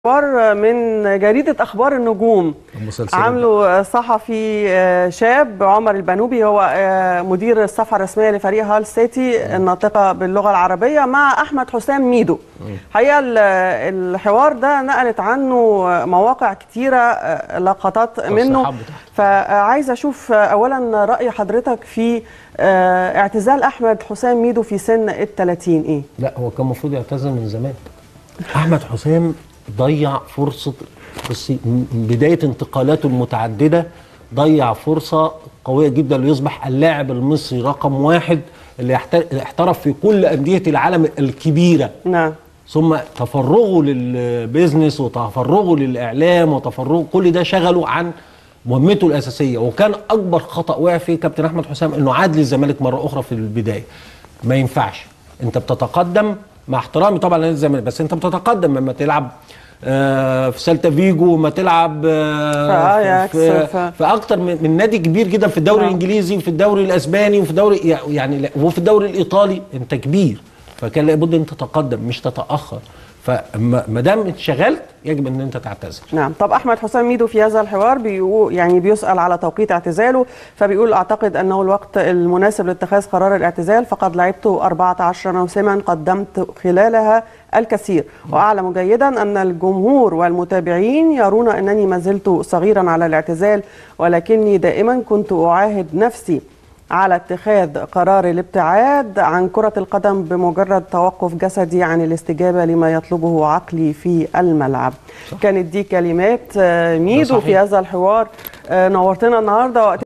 اخبار من جريده اخبار النجوم المسلسل عامله صحفي شاب عمر البنوبي هو مدير الصفحه الرسميه لفريق هال سيتي الناطقه باللغه العربيه مع احمد حسام ميدو حقيقه الحوار ده نقلت عنه مواقع كتيره لقطات منه فعايزه اشوف اولا راي حضرتك في اعتزال احمد حسام ميدو في سن ال 30 ايه لا هو كان المفروض يعتزل من زمان احمد حسام ضيع فرصه بصي بدايه انتقالاته المتعدده ضيع فرصه قويه جدا ليصبح اللاعب المصري رقم واحد اللي احترف في كل انديه العالم الكبيره نعم ثم تفرغه للبيزنس وتفرغه للاعلام وتفرغه كل ده شغله عن مهمته الاساسيه وكان اكبر خطا وقع فيه كابتن احمد حسام انه عاد للزمالك مره اخرى في البدايه ما ينفعش انت بتتقدم مع احترامي طبعا لنادي الزمالك بس انت بتتقدم لما تلعب آه في سالتا فيجو ما تلعب آه في, في, في اكتر من, من نادي كبير جدا في الدوري الانجليزي وفي الدوري الاسباني وفي الدوري يعني وفي الدوري الايطالي انت كبير فكان لابد ان تتقدم مش تتاخر فما دام انشغلت يجب ان انت تعتزل نعم طب احمد حسام ميدو في هذا الحوار بيقول يعني بيسال على توقيت اعتزاله فبيقول اعتقد انه الوقت المناسب لاتخاذ قرار الاعتزال فقد لعبت 14 موسما قدمت خلالها الكثير واعلم جيدا ان الجمهور والمتابعين يرون انني ما زلت صغيرا على الاعتزال ولكني دائما كنت اعاهد نفسي على اتخاذ قرار الابتعاد عن كرة القدم بمجرد توقف جسدي عن الاستجابة لما يطلبه عقلي في الملعب صح. كانت دي كلمات ميدو في هذا الحوار نورتنا النهارده وقت